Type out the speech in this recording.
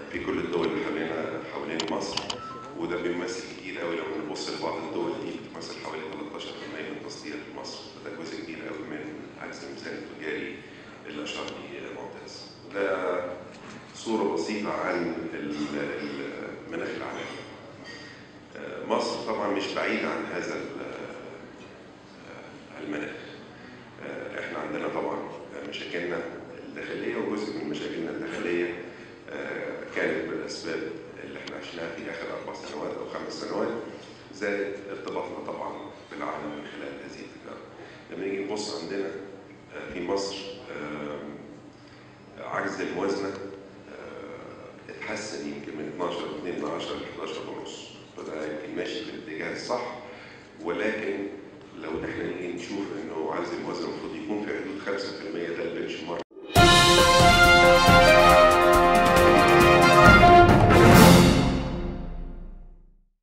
في كل الدول اللي حوالينا حوالين مصر وده بيمثل كتير قوي لو نبص لبعض الدول دي بتمثل حوالي 13% من تصدير مصر فده جزء كبير قوي من عجز الميزان التجاري اللي اشار ليه معتز ده صورة بسيطة عن ال- ال- المناخ العالمي آه، مصر طبعا مش بعيدة عن هذا ال- آه، المناخ آه، احنا عندنا طبعا مشاكلنا الداخلية وجزء من مشاكلنا الداخلية آه، كانت من الأسباب اللي احنا عشناها في آخر أربع سنوات أو خمس سنوات زائد ارتباطنا طبعا بالعالم من خلال هذه التجارة. لما نيجي نبص عندنا آه، في مصر آه، عجز الموازنة آه، اتحسن يمكن من 12.2 من 10 ل 11 ونص فده يمكن ماشي في الاتجاه الصح ولكن لو احنا نيجي نشوف انه عجز الموازنة المفروض يكون في حدود 5% ده البنش مارك